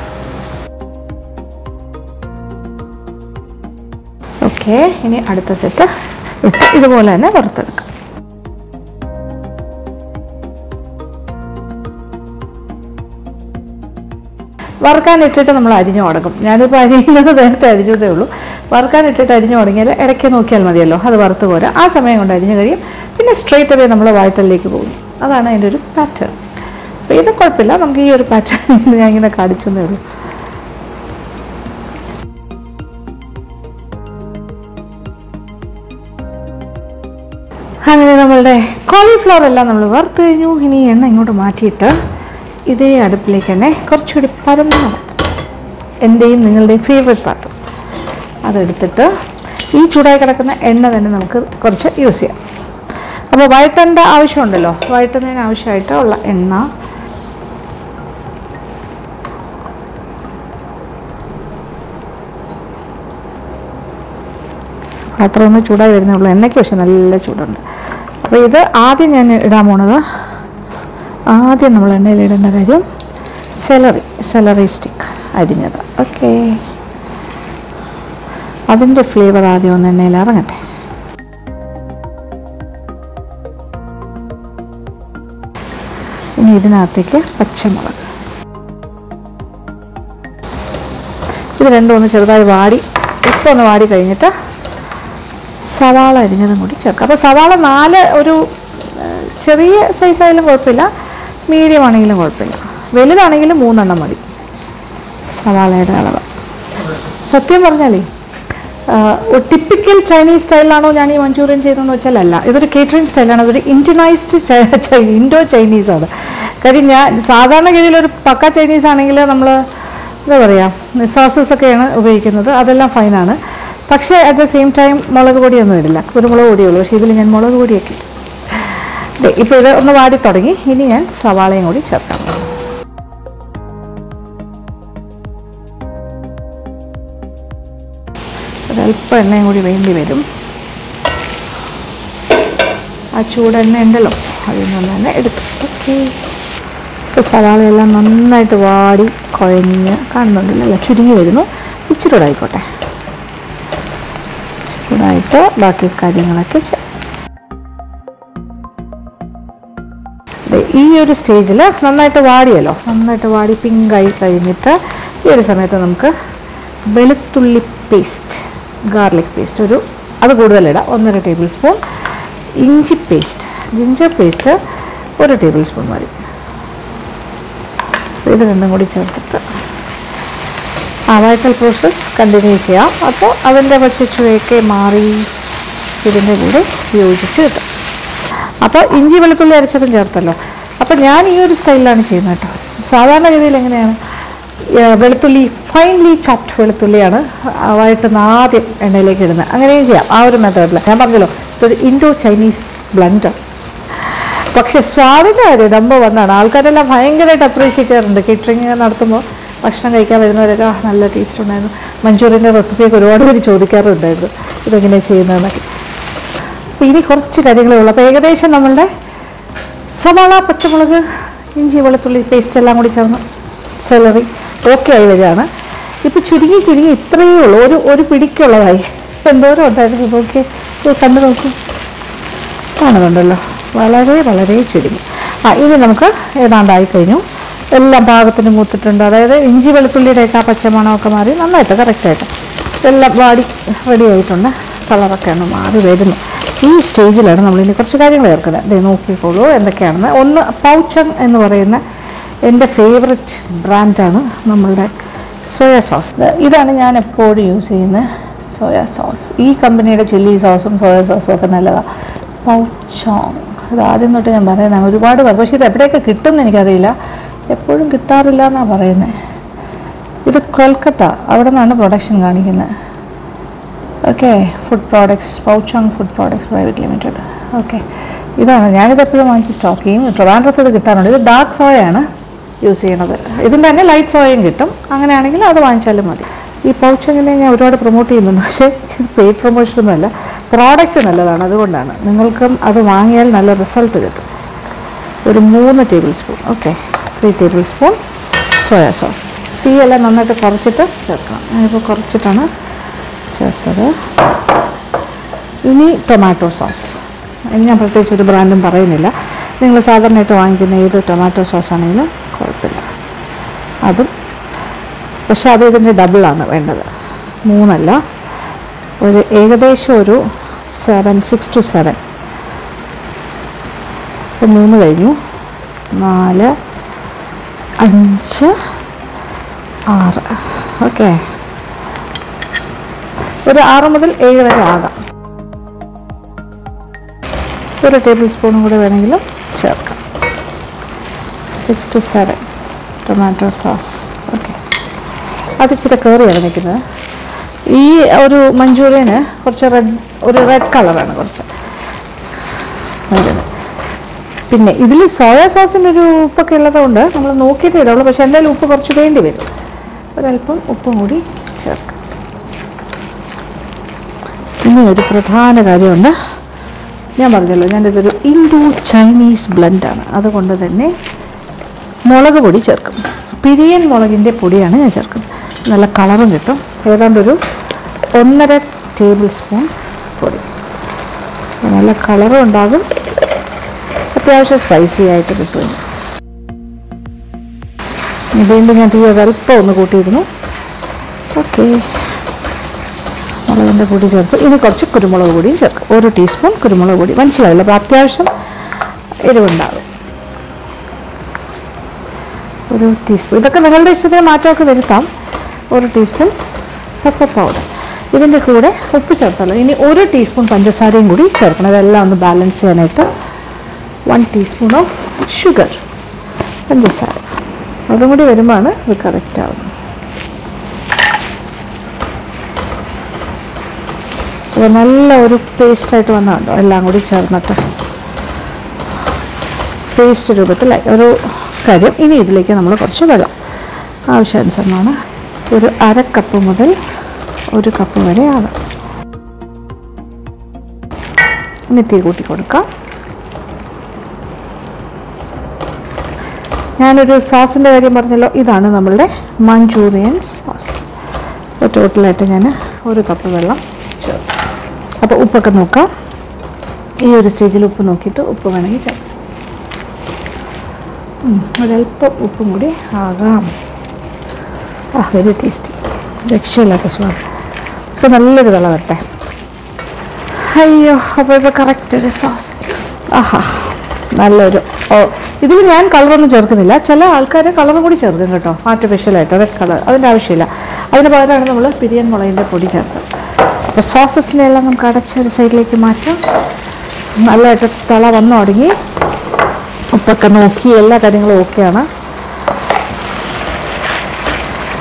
ഓക്കെ ഇനി അടുത്ത സെറ്റ് ഇട്ട് ഇതുപോലെ തന്നെ വറുത്തെടുക്കാം വറുക്കാൻ ഇട്ടിട്ട് നമ്മൾ അരിഞ്ഞു തുടങ്ങും ഞാനിപ്പോൾ അരിയുന്നത് നേരത്തെ അരിഞ്ഞതേ ഉള്ളൂ വറുക്കാൻ ഇട്ടിട്ട് അരിഞ്ഞു തുടങ്ങിയാൽ ഇടയ്ക്ക് നോക്കിയാൽ മതിയല്ലോ അത് വറുത്ത് പോരാ ആ സമയം കൊണ്ട് അരിഞ്ഞു കഴിയും പിന്നെ സ്ട്രെയിറ്റ് അവേ നമ്മൾ വയറ്റലിലേക്ക് പോകും അതാണ് അതിൻ്റെ ഒരു പാറ്റേൺ അപ്പോൾ ഇത് കുഴപ്പമില്ല നമുക്ക് ഈ ഒരു പാറ്റേൺ ഞാൻ ഇങ്ങനെ കാണിച്ചെന്നേ ഉള്ളൂ അങ്ങനെ നമ്മളുടെ കോളിഫ്ലവർ എല്ലാം നമ്മൾ വറുത്ത് കഴിഞ്ഞു ഇനി എണ്ണ ഇങ്ങോട്ട് മാറ്റിയിട്ട് ഇതേ അടുപ്പിലേക്ക് തന്നെ കുറച്ചുകൂടി പരന്ന എൻ്റെയും നിങ്ങളുടെയും ഫേവറേറ്റ് പാത്രം അതെടുത്തിട്ട് ഈ ചൂടായി കിടക്കുന്ന എണ്ണ തന്നെ നമുക്ക് കുറച്ച് യൂസ് ചെയ്യാം അപ്പോൾ വഴറ്റേണ്ട ആവശ്യമുണ്ടല്ലോ വഴറ്റുന്നതിന് ആവശ്യമായിട്ട് ഉള്ള എണ്ണ പാത്രം ഒന്ന് ചൂടായി വരുന്നേ ഉള്ളൂ എണ്ണയ്ക്ക് പക്ഷെ നല്ല ചൂടുണ്ട് അപ്പോൾ ഇത് ആദ്യം ഞാൻ ഇടാൻ പോണത് ആദ്യം നമ്മൾ എണ്ണയിൽ ഇടേണ്ട കാര്യം സെലറി സെലറി സ്റ്റിക്ക് അരിഞ്ഞത് ഓക്കെ അതിൻ്റെ ഫ്ലേവർ ആദ്യം ഒന്ന് എണ്ണയിൽ ഇറങ്ങട്ടെ ഇനി ഇതിനകത്തേക്ക് പച്ചമുളക് ഇത് രണ്ടും ഒന്ന് ചെറുതായി വാടി ഇപ്പം ഒന്ന് വാടി കഴിഞ്ഞിട്ട് സവാള അരിഞ്ഞതും കൂടി ചേർക്കാം അപ്പോൾ സവാള നാല് ഒരു ആ, ചെറിയ സൈസായാലും കുഴപ്പമില്ല മീഡിയം ആണെങ്കിലും കുഴപ്പമില്ല വലുതാണെങ്കിലും മൂന്നെണ്ണം മതി സവാളയുടെ അളവ് സത്യം പറഞ്ഞാലേ ടിപ്പിക്കൽ ചൈനീസ് സ്റ്റൈലാണോ ഞാൻ ഈ മഞ്ചൂറിയൻ ചെയ്തതെന്ന് വെച്ചാൽ അല്ല ഇതൊരു കേറ്ററിംഗ് സ്റ്റൈലാണ് അതൊരു ഇന്ത്യനൈസ്ഡ് ഇൻഡോ ചൈനീസ് ആണ് കാര്യം ഞാൻ സാധാരണഗതിയിൽ ഒരു പക്ക ചൈനീസ് ആണെങ്കിൽ നമ്മൾ എന്താ പറയുക സോസസ് ഒക്കെയാണ് ഉപയോഗിക്കുന്നത് അതെല്ലാം ഫൈനാണ് പക്ഷേ അറ്റ് ദ സെയിം ടൈം മുളക് പൊടിയൊന്നും ഇടില്ല കുരുമുളക് പൊടിയേ ഉള്ളൂ പക്ഷേ ഇതിൽ ഞാൻ മുളക് പൊടിയൊക്കെ ഇട്ടു. ദേ, ഇപ്പോൾ ഇത് ഒന്ന് വാടി തുടങ്ങി ഇനി ഞാൻ സവാളയും കൂടി ചേർക്കാം ഒരല്പം എണ്ണയും കൂടി വേണ്ടി വരും ആ ചൂടെണ്ണ ഉണ്ടല്ലോ അതിൽ നിന്ന് തന്നെ എടുത്തു ഓക്കെ ഇപ്പോൾ സവാളയെല്ലാം നന്നായിട്ട് വാടി കുഴഞ്ഞ് കാണുന്നുണ്ടല്ലോ അല്ല ചുരുങ്ങി വരുന്നു ഇച്ചിരി കൂടെ ആയിക്കോട്ടെ ചൂടായിട്ട് ബാക്കി കാര്യങ്ങളൊക്കെ ചെയ്യാം ദേ, ഈ ഒരു സ്റ്റേജിൽ നന്നായിട്ട് വാടിയല്ലോ നന്നായിട്ട് വാടി പിങ്കായി കഴിഞ്ഞിട്ട് ഈ ഒരു സമയത്ത് നമുക്ക് വെളുത്തുള്ളി പേസ്റ്റ് ഗാർലിക് പേസ്റ്റ് ഒരു അത് കൂടുതലിടാം ഒന്നര ടേബിൾ സ്പൂൺ ഇഞ്ചി പേസ്റ്റ് ജിഞ്ചർ പേസ്റ്റ് ഒരു ടേബിൾ സ്പൂൺ മതി ഇത് രണ്ടും കൂടി ചേർത്തിട്ട് ആ വഴക്കൽ പ്രോസസ് കണ്ടിന്യൂ ചെയ്യാം അപ്പോൾ അതിൻ്റെ പച്ചച്ചുവയൊക്കെ മാറി ഇതിൻ്റെ കൂടെ യോജിച്ച് കിട്ടും അപ്പോൾ ഇഞ്ചി വെളുത്തുള്ളി അരച്ചതും ചേർത്തല്ലോ അപ്പോൾ ഞാൻ ഈ ഒരു സ്റ്റൈലിലാണ് ചെയ്യുന്നത് കേട്ടോ സാധാരണ രീതിയിൽ എങ്ങനെയാണ് ഏ, വെളുത്തുള്ളി ഫൈൻലി ചോപ്ഡ് വെളുത്തുള്ളിയാണ് വഴറ്റുന്ന ആദ്യം എണ്ണയിലേക്ക് ഇടുന്നത് അങ്ങനെയും ചെയ്യാം ആ ഒരു മെത്തേഡിൽ ഞാൻ പറഞ്ഞല്ലോ ഇതൊരു ഇൻഡോ ചൈനീസ് ബ്ലൻഡ് പക്ഷെ സ്വാദിൻ്റെ കാര്യം നമ്പർ വന്നാണ് ആൾക്കാരെല്ലാം ഭയങ്കരമായിട്ട് അപ്രീഷിയേറ്റ് ചെയ്യാറുണ്ട് കേറ്ററിംഗ് നടത്തുമ്പോൾ ഭക്ഷണം കഴിക്കാൻ വരുന്നവരൊക്കെ "ആ, നല്ല ടേസ്റ്റ് ഉണ്ടായിരുന്നു മഞ്ചൂറിയൻ്റെ റെസിപ്പിയൊക്കെ ഒരുപാട് പേര് ചോദിക്കാറുണ്ടായിരുന്നു ഇതെങ്ങനെയാണ് ചെയ്യുന്നതെന്നൊക്കെ അപ്പോൾ ഇനി കുറച്ച് കാര്യങ്ങളേ ഉള്ളൂ അപ്പോൾ ഏകദേശം നമ്മളുടെ സവാള പച്ചമുളക് ഇഞ്ചി വെളുത്തുള്ളി പേസ്റ്റ് എല്ലാം കൂടി ചേർന്ന് സെലറി ഓക്കെ ആയി വരികയാണ് ഇപ്പോൾ ചുരുങ്ങി ചുരുങ്ങി ഇത്രയേ ഉള്ളൂ ഒരു ഒരു പിടിക്കുള്ളതായി എന്തോരം ഉണ്ടായിരുന്നു നോക്കി ഇത് കണ്ടു നോക്കൂ കാണുന്നുണ്ടല്ലോ വളരെ വളരെ ചുരുങ്ങി ആ ഇനി നമുക്ക് ഏതാണ്ടായി കഴിഞ്ഞു എല്ലാം പാകത്തിന് മൂത്തിട്ടുണ്ട് അതായത് ഇഞ്ചി വെളുത്തുള്ളിയുടെയൊക്കെ ആ പച്ചമണമൊക്കെ മാറി നന്നായിട്ട് കറക്റ്റായിട്ട് എല്ലാം വാടി റെഡി ആയിട്ടുണ്ട് കളറൊക്കെ ഒന്ന് മാറി വരുന്നു ഈ സ്റ്റേജിലാണ് നമ്മളിനി കുറച്ച് കാര്യങ്ങൾ ചേർക്കുന്നത് ദേ നോക്കിക്കോളൂ എന്തൊക്കെയാണെന്ന് ഒന്ന് പൗച്ചൻ എന്ന് പറയുന്ന എൻ്റെ ഫേവററ്റ് ബ്രാൻഡാണ് നമ്മളുടെ സോയ സോസ് ഇതാണ് ഞാൻ എപ്പോഴും യൂസ് ചെയ്യുന്ന സോയ സോസ് ഈ കമ്പനിയുടെ ചില്ലി സോസും സോയ സോസും ഒക്കെ നല്ലതാണ് പൗച്ചോങ് ഇത് ആദ്യം തൊട്ട് ഞാൻ പറയുന്നതാണ് ഒരുപാട് പേർ പക്ഷേ ഇത് എവിടെയൊക്കെ കിട്ടും എന്ന് എനിക്കറിയില്ല എപ്പോഴും കിട്ടാറില്ല എന്നാണ് പറയുന്നത് ഇത് കൊൽക്കത്ത അവിടെ നിന്നാണ് പ്രൊഡക്ഷൻ കാണിക്കുന്നത് okay food products Pauchong food products private limited okay ഇതാണ് ഞാനിത് എപ്പോഴും വാങ്ങിച്ച് സ്റ്റോക്ക് ചെയ്യും ട്രിവാൻഡ്രത്ത് ഇത് കിട്ടാറുണ്ട് ഇത് ഡാർക്ക് സോയയാണ് യൂസ് ചെയ്യണത് ഇതിൻ്റെ തന്നെ ലൈറ്റ് സോയയും കിട്ടും അങ്ങനെയാണെങ്കിൽ അത് വാങ്ങിച്ചാലും മതി ഈ പൗച്ചങ്ങിനെ ഞാൻ ഒരുപാട് പ്രൊമോട്ട് ചെയ്യുന്നുണ്ട് പക്ഷേ ഇത് പെയ്ഡ് പ്രൊമോഷനൊന്നുമല്ല പ്രോഡക്റ്റ് നല്ലതാണ് അതുകൊണ്ടാണ് നിങ്ങൾക്കും അത് വാങ്ങിയാൽ നല്ല റിസൾട്ട് കിട്ടും ഒരു മൂന്ന് tablespoon okay three tablespoon soya sauce തീയെല്ലാം നന്നായിട്ട് കുറച്ചിട്ട് ചേർക്കണം ഞാനിപ്പോൾ കുറച്ചിട്ടാണ് ചേർത്തത് ഇനി ടൊമാറ്റോ സോസ് ഇനി ഞാൻ പ്രത്യേകിച്ച് ഒരു ബ്രാൻഡും പറയുന്നില്ല നിങ്ങൾ സാധാരണയായിട്ട് വാങ്ങിക്കുന്ന ഏത് ടൊമാറ്റോ സോസ് ആണെങ്കിലും കുഴപ്പമില്ല അതും പക്ഷെ അത് ഇതിൻ്റെ ഡബിളാണ് വേണ്ടത് മൂന്നല്ല ഒരു ഏകദേശം ഒരു സെവൻ സിക്സ് ടു സെവൻ ഇപ്പം മൂന്ന് കഴിഞ്ഞു നാല് അഞ്ച് ആറ് ഓക്കെ ഒരു ആറ് മുതൽ ഏഴ് വരെ ആകാം ഒരു ടേബിൾ സ്പൂണും കൂടെ വേണമെങ്കിലും ചേർക്കാം six to seven tomato sauce okay അത് ഇച്ചിരി കയറിയാണ് നിൽക്കുന്നത് ഈ ഒരു മഞ്ചൂറിയന് കുറച്ച് റെഡ് ഒരു റെഡ് കളറാണ് കുറച്ച് വരുന്നത് പിന്നെ ഇതിൽ സോയ സോസിൻ്റെ ഒരു ഉപ്പൊക്കെ ഉള്ളതുകൊണ്ട് നമ്മൾ നോക്കിയിട്ടേ ഇടുള്ളൂ പക്ഷേ എന്തായാലും ഉപ്പ് കുറച്ച് വേണ്ടി വരും ഒരല്പം ഉപ്പും കൂടി ചേർക്കാം ഇനി ഒരു പ്രധാന കാര്യമുണ്ട് ഞാൻ പറഞ്ഞല്ലോ ഞാനിതൊരു ഇൻഡോ ചൈനീസ് ബ്ലെൻഡാണ് അതുകൊണ്ട് തന്നെ മുളക് പൊടി ചേർക്കും പിരിയൻ മുളകിൻ്റെ പൊടിയാണ് ഞാൻ ചേർക്കുന്നത് നല്ല കളറും കിട്ടും ഏതാണ്ടൊരു ഒന്നര ടേബിൾ സ്പൂൺ പൊടി നല്ല കളറും ഉണ്ടാകും അത്യാവശ്യം സ്പൈസി ആയിട്ട് കിട്ടും ഇനി വീണ്ടും ഞാൻ തീ ഒരല്പം ഒന്ന് കൂട്ടിയിരുന്നു ഓക്കെ മുളകിൻ്റെ പൊടി ചേർത്ത് ഇനി കുറച്ച് കുരുമുളക് പൊടിയും ചേർക്കും ഒരു ടീസ്പൂൺ കുരുമുളക് പൊടി മനസ്സിലായല്ലോ അപ്പോൾ അത്യാവശ്യം എരിവുണ്ടാകും ഒരു ടീസ്പൂൺ ഇതൊക്കെ നിങ്ങളുടെ ഇഷ്ടത്തിന് മാറ്റമൊക്കെ വരുത്താം ഒരു ടീസ്പൂൺ പെപ്പർ പൗഡർ ഇതിൻ്റെ കൂടെ ഉപ്പ് ചേർത്തല്ലോ ഇനി ഒരു ടീസ്പൂൺ പഞ്ചസാരയും കൂടി ചേർക്കണം ഇതെല്ലാം ഒന്ന് ബാലൻസ് ചെയ്യാനായിട്ട് വൺ ടീസ്പൂൺ ഓഫ് ഷുഗർ പഞ്ചസാര അതും കൂടി വരുമ്പോഴാണ് ഇത് കറക്റ്റ് ആവുന്നത് അപ്പോൾ നല്ല ഒരു പേസ്റ്റായിട്ട് വന്നതുണ്ടോ എല്ലാം കൂടി ചേർന്നിട്ട് പേസ്റ്റ് രൂപത്തിലായി ഒരു കാര്യം ഇനി ഇതിലേക്ക് നമ്മൾ കുറച്ച് വെള്ളം ആവശ്യാനുസരണമാണ് ഒരു അര കപ്പ് മുതൽ ഒരു കപ്പ് വരെ ആകാം ഇനി തീ കൂട്ടി കൊടുക്കാം ഞാനൊരു സോസിൻ്റെ കാര്യം പറഞ്ഞല്ലോ ഇതാണ് നമ്മളുടെ മഞ്ചൂറിയൻ സോസ് അപ്പോൾ ടോട്ടലായിട്ട് ഞാൻ ഒരു കപ്പ് വെള്ളം ചേർക്കും അപ്പോൾ ഉപ്പൊക്കെ നോക്കാം ഈ ഒരു സ്റ്റേജിൽ ഉപ്പ് നോക്കിയിട്ട് ഉപ്പ് വേണമെങ്കിൽ ചേർക്കാം ഉം, ഒരല്പം ഉപ്പും കൂടി ആകാം ആ വെരി ടേസ്റ്റി രക്ഷയില്ലാത്ത സ്വാദ് ഇപ്പോൾ നല്ലൊരു വിള വരട്ടെ അയ്യോ അപ്പോൾ ഇപ്പോൾ കറക്റ്റ് ഒരു സോസ് ആഹാ നല്ലൊരു ഓ ഇതിൽ ഞാൻ കളറൊന്നും ചേർക്കുന്നില്ല ചില ആൾക്കാർ കളറും കൂടി ചേർക്കും കേട്ടോ ആർട്ടിഫിഷ്യലായിട്ട് റെഡ് കളർ അതിൻ്റെ ആവശ്യമില്ല അതിന് പകരമാണ് നമ്മൾ പിരിയൻ മുളകിൻ്റെ പൊടി ചേർത്തത് അപ്പോൾ സോസസിനെ എല്ലാം നമുക്ക് അടച്ച ഒരു സൈഡിലേക്ക് മാറ്റാം നല്ലതായിട്ട് തിള വന്നു തുടങ്ങി ഉപ്പൊക്കെ നോക്കി എല്ലാ കാര്യങ്ങളും ഓക്കെയാണ്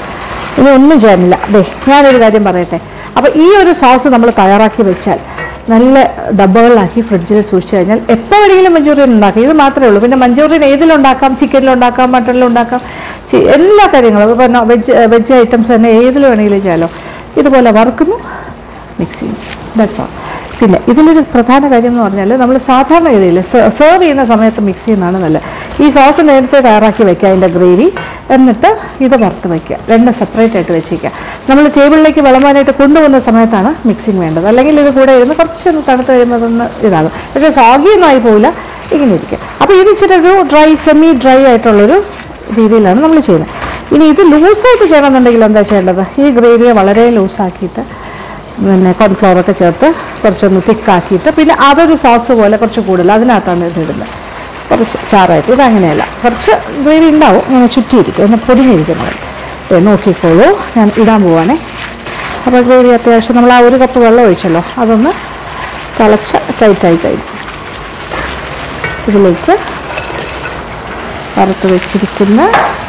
ഇനി ഒന്നും ചെയ്യാനില്ല അതെ ഞാനൊരു കാര്യം പറയട്ടെ അപ്പോൾ ഈ ഒരു സോസ് നമ്മൾ തയ്യാറാക്കി വെച്ചാൽ നല്ല ഡബ്ബകളിലാക്കി ഫ്രിഡ്ജിൽ സൂക്ഷിച്ചു കഴിഞ്ഞാൽ എപ്പോൾ വേണമെങ്കിലും മഞ്ചൂറിയൻ ഉണ്ടാക്കാം ഇത് മാത്രമേ ഉള്ളൂ പിന്നെ മഞ്ചൂറിയൻ ഏതിലുണ്ടാക്കാം ചിക്കനിലുണ്ടാക്കാം മട്ടണിലുണ്ടാക്കാം ചി- എല്ലാ കാര്യങ്ങളും ഇപ്പോൾ വെജ് വെജ് ഐറ്റംസ് തന്നെ ഏതിൽ വേണമെങ്കിലും ചെയ്യാമല്ലോ ഇതുപോലെ വറുക്കുന്നു മിക്സ് ചെയ്യും ദാറ്റ്സ് ഓൾ പിന്നെ ഇതിലൊരു പ്രധാന കാര്യം എന്ന് പറഞ്ഞാൽ നമ്മൾ സാധാരണ രീതിയിൽ സെർവ് ചെയ്യുന്ന സമയത്ത് മിക്സ് ചെയ്യുന്നതാണ് നല്ലത് ഈ സോസ് നേരത്തെ തയ്യാറാക്കി വെക്കുക അതിൻ്റെ ഗ്രേവി എന്നിട്ട് ഇത് വറുത്ത് വയ്ക്കുക രണ്ടും സെപ്പറേറ്റ് ആയിട്ട് വെച്ചേക്കുക നമ്മൾ ടേബിളിലേക്ക് വിളമ്പാനായിട്ട് കൊണ്ടുപോകുന്ന സമയത്താണ് മിക്സിങ് വേണ്ടത് അല്ലെങ്കിൽ ഇത് കൂടെ ഇരുന്ന് കുറച്ചൊന്ന് തണുത്ത് കഴിയുമ്പോൾ അതൊന്ന് ഇതാകും പക്ഷേ സോഗിയൊന്നും ആയി പോവില്ല ഇങ്ങനെ ഇരിക്കുക അപ്പോൾ ഇത് ഇച്ചിരി ഒരു ഡ്രൈ സെമി ഡ്രൈ ആയിട്ടുള്ളൊരു രീതിയിലാണ് നമ്മൾ ചെയ്യുന്നത് ഇനി ഇത് ലൂസായിട്ട് ചെയ്യണമെന്നുണ്ടെങ്കിൽ എന്താ ചെയ്യേണ്ടത് ഈ ഗ്രേവിയെ വളരെ ലൂസാക്കിയിട്ട് പിന്നെ കോൺഫ്ലവർ ഒക്കെ ചേർത്ത് കുറച്ചൊന്ന് തിക്കാക്കിയിട്ട് പിന്നെ അതൊരു സോസ് പോലെ കുറച്ച് കൂടുതൽ അതിനകത്താണ് ഇത് ഇടുന്നത് കുറച്ച് ചാറായിട്ട് ഇതങ്ങനെയല്ല കുറച്ച് ഗ്രേവി ഉണ്ടാവും ഇങ്ങനെ ചുറ്റിയിരിക്കും ഒന്ന് പൊടിഞ്ഞിരിക്കുന്നത് ദേ നോക്കിക്കോളൂ ഞാൻ ഇടാൻ പോവാണേ അപ്പോൾ ഗ്രേവി അത്യാവശ്യം നമ്മൾ ആ ഒരു കപ്പ് വെള്ളം ഒഴിച്ചല്ലോ അതൊന്ന് തിളച്ച് ടൈറ്റായി കഴിഞ്ഞു ഇതിലേക്ക് വറുത്ത് വെച്ചിരിക്കുന്ന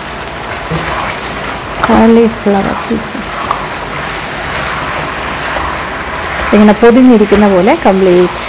കോളിഫ്ലവർ പീസസ് ഇങ്ങനെ പൊതിഞ്ഞിരിക്കുന്ന പോലെ കംപ്ലീറ്റ്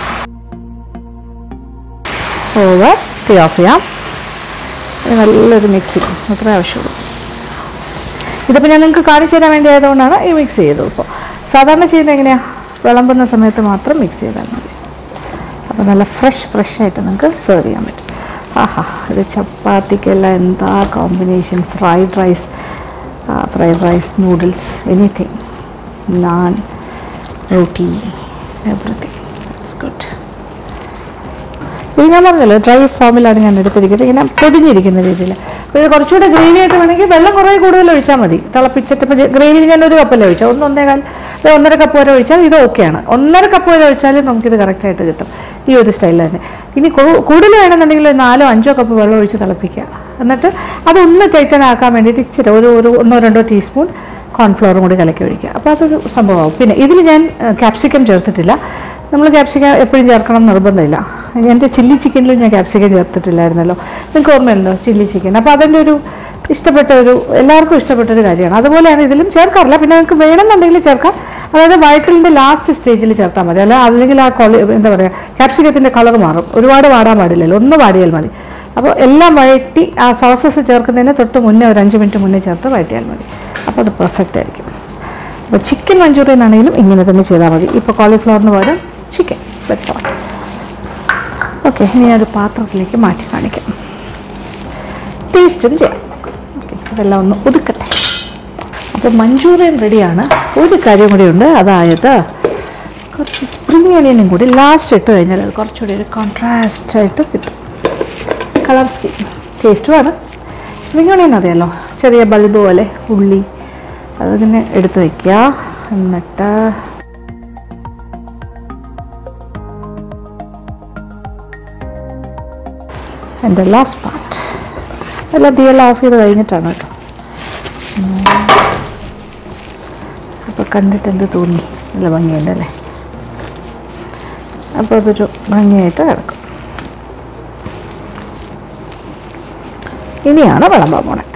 ഓവർ തീ ഓഫ് ചെയ്യാം ഇത് നല്ലൊരു മിക്സിങ് അത്രേ ആവശ്യമുള്ളൂ ഇതിപ്പോൾ ഞാൻ നിങ്ങൾക്ക് കാണിച്ചു തരാൻ വേണ്ടി ആയതുകൊണ്ടാണ് ഈ മിക്സ് ചെയ്തത് ഇപ്പോൾ സാധാരണ ചെയ്യുന്നത് എങ്ങനെയാണ് വിളമ്പുന്ന സമയത്ത് മാത്രം മിക്സ് ചെയ്താൽ മതി അപ്പോൾ നല്ല ഫ്രഷ് ഫ്രഷ് ആയിട്ട് നിങ്ങൾക്ക് സെർവ് ചെയ്യാൻ പറ്റും ആഹാ ഇത് ചപ്പാത്തിക്കെല്ലാം എന്താ combination fried rice fried rice noodles anything naan roti everything it's good ഇത് ഞാൻ പറഞ്ഞല്ലോ ഡ്രൈ ഫോമിലാണ് ഞാൻ എടുത്തിരിക്കുന്നത് ഇങ്ങനെ പൊതിഞ്ഞിരിക്കുന്ന രീതിയിൽ അപ്പോൾ ഇത് കുറച്ചുകൂടെ ഗ്രേവി ആയിട്ട് വേണമെങ്കിൽ വെള്ളം കുറേ കൂടുതൽ ഒഴിച്ചാൽ മതി തിളപ്പിച്ചിട്ട് ഇപ്പോൾ ഗ്രേവിയിൽ ഞാൻ ഒരു കപ്പല്ലേ ഒഴിച്ചാൽ ഒന്ന് ഒന്നേകാൽ ഒരു ഒന്നര കപ്പ് വരെ ഒഴിച്ചാൽ ഇത് ഓക്കെയാണ് ഒന്നര കപ്പ് വരെ ഒഴിച്ചാൽ നമുക്കിത് കറക്റ്റായിട്ട് കിട്ടും ഈ ഒരു സ്റ്റൈലിൽ തന്നെ ഇനി കൂ- കൂടുതൽ വേണമെന്നുണ്ടെങ്കിൽ ഒരു നാലോ അഞ്ചോ കപ്പ് വെള്ളം ഒഴിച്ച് തിളപ്പിക്കുക എന്നിട്ട് അതൊന്ന് ടൈറ്റൻ ആക്കാൻ വേണ്ടിയിട്ട് ഇച്ചിരി ഒരു ഒരു ഒന്നോ രണ്ടോ ടീസ്പൂൺ കോൺഫ്ലവറും കൂടി കലക്കി ഒഴിക്കുക അപ്പോൾ അതൊരു സംഭവമാവും പിന്നെ ഇതിൽ ഞാൻ ക്യാപ്സിക്കം ചേർത്തിട്ടില്ല നമ്മൾ ക്യാപ്സിക്കം എപ്പോഴും ചേർക്കണം എന്ന് നിർബന്ധമില്ല എൻ്റെ ചില്ലി ചിക്കനിലും ഞാൻ ക്യാപ്സിക്കം ചേർത്തിട്ടില്ലായിരുന്നല്ലോ നിങ്ങൾക്ക് ഓർമ്മയുണ്ടോ ചില്ലി ചിക്കൻ അപ്പോൾ അതിൻ്റെ ഒരു ഇഷ്ടപ്പെട്ട ഒരു എല്ലാവർക്കും ഇഷ്ടപ്പെട്ട ഒരു കാര്യമാണ് അതുപോലെയാണ് ഇതിലും ചേർക്കാറില്ല പിന്നെ നിങ്ങൾക്ക് വേണമെന്നുണ്ടെങ്കിൽ ചേർക്കാം അതായത് വയറ്റിലിൻ്റെ ലാസ്റ്റ് സ്റ്റേജിൽ ചേർത്താൽ മതി അല്ല അല്ലെങ്കിൽ ആ കൊളി എന്താ പറയുക ക്യാപ്സിക്കത്തിൻ്റെ കളർ മാറും ഒരുപാട് വാടാൻ പാടില്ലല്ലോ ഒന്ന് വാടിയാൽ മതി അപ്പോൾ എല്ലാം വഴറ്റി ആ സോസസ് ചേർക്കുന്നതിന് തൊട്ട് മുന്നേ ഒരു അഞ്ച് മിനിറ്റ് മുന്നേ ചേർത്ത് വഴറ്റിയാൽ മതി അപ്പോൾ അത് പെർഫെക്റ്റ് ആയിരിക്കും അപ്പോൾ ചിക്കൻ മഞ്ചൂറിയൻ ആണെങ്കിലും ഇങ്ങനെ തന്നെ ചെയ്താൽ മതി ഇപ്പോൾ കോളിഫ്ലവറിന് പകരം ചിക്കൻ ദറ്റ്സ് ഓൾ ഓക്കെ ഇനി ഞാനൊരു പാത്രത്തിലേക്ക് മാറ്റി കാണിക്കാം ടേസ്റ്റും ചെയ്യാം ഓക്കെ ഇതെല്ലാം ഒന്ന് ഒതുക്കട്ടെ അപ്പോൾ മഞ്ചൂറിയൻ റെഡിയാണ് ഒരു കാര്യം കൂടി ഉണ്ട് അതായത് കുറച്ച് സ്പ്രിംഗ് ഓണിയനും കൂടി ലാസ്റ്റ് ഇട്ട് കഴിഞ്ഞാൽ അത് കുറച്ചുകൂടി ഒരു കോൺട്രാസ്റ്റ് ആയിട്ട് കിട്ടും കളർ സ്കീം ടേസ്റ്റുമാണ് സ്പ്രിംഗ് ഓണിയൻ അറിയാലോ ചെറിയ ബൾബ് പോലെ ഉള്ളി അതിങ്ങനെ എടുത്ത് വയ്ക്കുക എന്നിട്ട് എൻ്റെ ലാസ്റ്റ് പാർട്ട് എല്ലാം തീയെല്ലാം ഓഫ് ചെയ്ത് കഴിഞ്ഞിട്ടാണ് കേട്ടോ അപ്പോൾ കണ്ടിട്ട് എന്ത് തോന്നി നല്ല ഭംഗിയുണ്ട് അല്ലേ അപ്പോൾ അതൊരു ഭംഗിയായിട്ട് കിടക്കും ഇനിയാണ് വിളമ്പാൻ പോണേ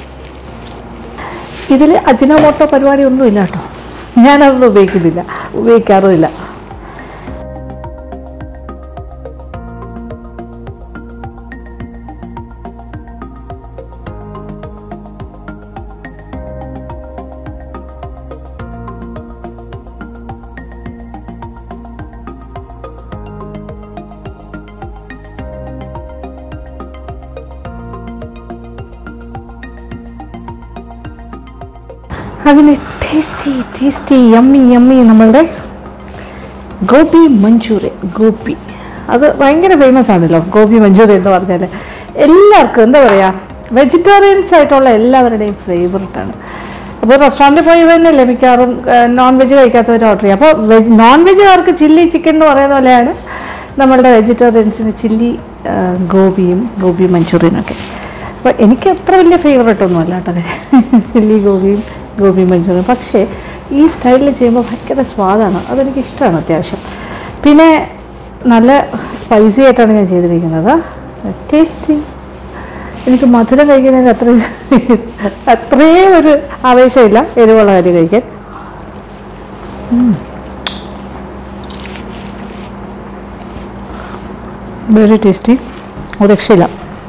ഇതിൽ അജിനോമോട്ടോ പരിപാടി ഒന്നുമില്ല കേട്ടോ ഞാനതൊന്നും ഉപയോഗിക്കുന്നില്ല ഉപയോഗിക്കാറുമില്ല അതിന് ടേസ്റ്റി ടേസ്റ്റി യമ്മി യമ്മി നമ്മളുടെ ഗോപി മഞ്ചൂരിയൻ ഗോപി അത് ഭയങ്കര ഫേമസ് ആണല്ലോ ഗോപി മഞ്ചൂരിയൻ എന്ന് പറഞ്ഞാൽ എല്ലാവർക്കും എന്താ പറയുക വെജിറ്റേറിയൻസ് ആയിട്ടുള്ള എല്ലാവരുടെയും ഫേവററ്റ് ആണ് അപ്പോൾ റെസ്റ്റോറൻറ്റിൽ പോയി ഇത് തന്നെയല്ലേ മിക്കവാറും നോൺ വെജ് കഴിക്കാത്തവർ ഓർഡർ ചെയ്യുക അപ്പോൾ വെജ് നോൺ വെജുകാർക്ക് ചില്ലി ചിക്കൻ എന്ന് പറയുന്ന പോലെയാണ് നമ്മളുടെ വെജിറ്റേറിയൻസിന് ചില്ലി ഗോപിയും ഗോപി മഞ്ചൂറിയനും ഒക്കെ അപ്പോൾ എനിക്ക് അത്ര വലിയ ഫേവറേറ്റ് ഒന്നുമല്ല കേട്ടോ ചില്ലി ഗോപിയും ഗോപി മഞ്ചൂറിയൻ പക്ഷേ ഈ സ്റ്റൈലിൽ ചെയ്യുമ്പോൾ ഭയങ്കര സ്വാദാണ് അതെനിക്ക് ഇഷ്ടമാണ് അത്യാവശ്യം പിന്നെ നല്ല സ്പൈസി ആയിട്ടാണ് ഞാൻ ചെയ്തിരിക്കുന്നത് ടേസ്റ്റി എനിക്ക് മധുരം കഴിക്കുന്നതിന് അത്ര അത്രയും ഒരു ആവേശമില്ല എരിവുള്ള കാര്യം കഴിക്കാൻ വെരി ടേസ്റ്റി ഒരു രക്ഷയില്ല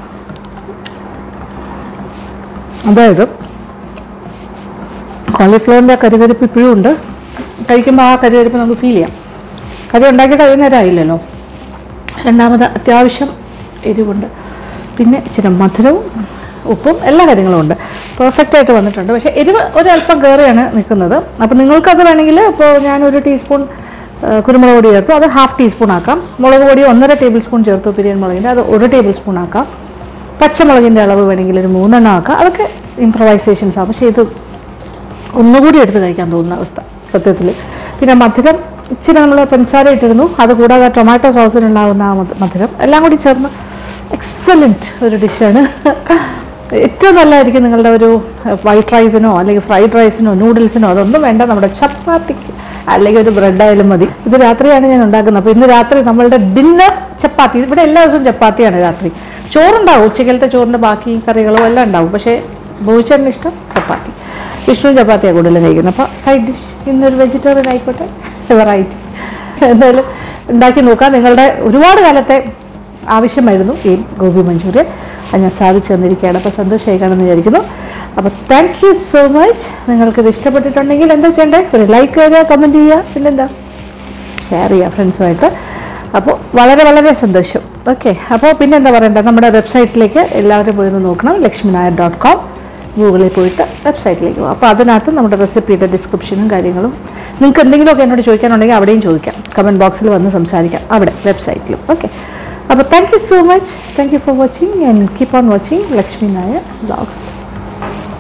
അതായത് കോളിഫ്ലവറിൻ്റെ കരികരിപ്പ് ഇപ്പോഴും ഉണ്ട് കഴിക്കുമ്പോൾ ആ കരികരിപ്പ് നമുക്ക് ഫീൽ ചെയ്യാം കറി ഉണ്ടാക്കിയിട്ട് വൈകുന്നേരം ആയില്ലല്ലോ രണ്ടാമത് അത്യാവശ്യം എരിവുണ്ട് പിന്നെ ഇച്ചിരി മധുരവും ഉപ്പും എല്ലാ കാര്യങ്ങളും ഉണ്ട് പെർഫെക്റ്റ് ആയിട്ട് വന്നിട്ടുണ്ട് പക്ഷേ എരിവ് ഒരല്പം കയറിയാണ് നിൽക്കുന്നത് അപ്പോൾ നിങ്ങൾക്കത് വേണമെങ്കിൽ ഇപ്പോൾ ഞാനൊരു ടീസ്പൂൺ ആ, കുരുമുളക് പൊടി ചേർത്തു അത് ഹാഫ് ടീസ്പൂൺ ആക്കാം മുളക് പൊടി ഒന്നര ടേബിൾ സ്പൂൺ ചേർത്തു പിരിയൻ മുളകിൻ്റെ അത് ഒരു ടേബിൾ സ്പൂൺ ആക്കാം പച്ചമുളകിൻ്റെ അളവ് വേണമെങ്കിൽ ഒരു മൂന്നെണ്ണം ആക്കാം അതൊക്കെ ഇംപ്രവൈസേഷൻസ് ആണ് പക്ഷേ ഇത് ഒന്നുകൂടി എടുത്ത് കഴിക്കാൻ തോന്നുന്ന അവസ്ഥ സത്യത്തിൽ പിന്നെ മധുരം ഇച്ചിരി നമ്മൾ പഞ്ചസാര ഇട്ടിരുന്നു അത് കൂടാതെ ടൊമാറ്റോ സോസിനുണ്ടാകുന്ന ആ മധു- മധുരം എല്ലാം കൂടി ചേർന്ന് എക്സലൻറ്റ് ഒരു ഡിഷാണ് ഏറ്റവും നല്ലതായിരിക്കും നിങ്ങളുടെ ഒരു വൈറ്റ് റൈസിനോ അല്ലെങ്കിൽ ഫ്രൈഡ് റൈസിനോ നൂഡിൽസിനോ അതൊന്നും വേണ്ട നമ്മുടെ ചപ്പാത്തിക്ക് അല്ലെങ്കിൽ ഒരു ബ്രെഡ് ആയാലും മതി ഇത് രാത്രിയാണ് ഞാൻ ഉണ്ടാക്കുന്നത് അപ്പോൾ ഇന്ന് രാത്രി നമ്മളുടെ ഡിന്നർ ചപ്പാത്തി ഇവിടെ എല്ലാ ദിവസവും ചപ്പാത്തിയാണ് രാത്രി ചോറുണ്ടാവും ഉച്ചക്കലത്തെ ചോറിൻ്റെ ബാക്കി കറികളോ എല്ലാം ഉണ്ടാവും പക്ഷേ ഭോജിച്ചേട്ടന് ഇഷ്ടം ചപ്പാത്തി വിഷ്ണു ചപ്പാത്തിയാണ് കൂടുതലും കഴിക്കുന്നത് അപ്പോൾ സൈഡ് ഡിഷ് ഇന്നൊരു വെജിറ്റേറിയൻ ആയിക്കോട്ടെ വെറൈറ്റി എന്തായാലും ഉണ്ടാക്കി നോക്കാം നിങ്ങളുടെ ഒരുപാട് കാലത്തെ ആവശ്യമായിരുന്നു ഈ ഗോപി മഞ്ചൂരിയൻ അത് ഞാൻ സാധിച്ചു തന്നിരിക്കുകയാണ് അപ്പോൾ സന്തോഷമായി കാണുമെന്ന് വിചാരിക്കുന്നു അപ്പോൾ താങ്ക് യു സോ മച്ച് നിങ്ങൾക്കിത് ഇഷ്ടപ്പെട്ടിട്ടുണ്ടെങ്കിൽ എന്താ ചെയ്യണ്ടേ ഒരു ലൈക്ക് ചെയ്യുക കമൻറ്റ് ചെയ്യുക പിന്നെന്താ ഷെയർ ചെയ്യുക ഫ്രണ്ട്സുമായിട്ട് അപ്പോൾ വളരെ വളരെ സന്തോഷം ഓക്കെ അപ്പോൾ പിന്നെ എന്താ പറയണ്ടത് നമ്മുടെ വെബ്സൈറ്റിലേക്ക് എല്ലാവരും പോയി ഒന്ന് നോക്കണം ലക്ഷ്മി നായർ ഡോട്ട് കോം ഗൂഗിളിൽ പോയിട്ട് വെബ്സൈറ്റിലേക്ക് പോകും അപ്പോൾ അതിനകത്ത് നമ്മുടെ റെസിപ്പിയുടെ ഡിസ്ക്രിപ്ഷനും കാര്യങ്ങളും നിങ്ങൾക്ക് എന്തെങ്കിലുമൊക്കെ എന്നോട് ചോദിക്കാനുണ്ടെങ്കിൽ അവിടെയും ചോദിക്കാം കമൻറ്റ് ബോക്സിൽ വന്ന് സംസാരിക്കാം അവിടെ വെബ്സൈറ്റിലും ഓക്കെ അപ്പോൾ thank you so much thank you for watching and keep on watching Lakshmi Nair blogs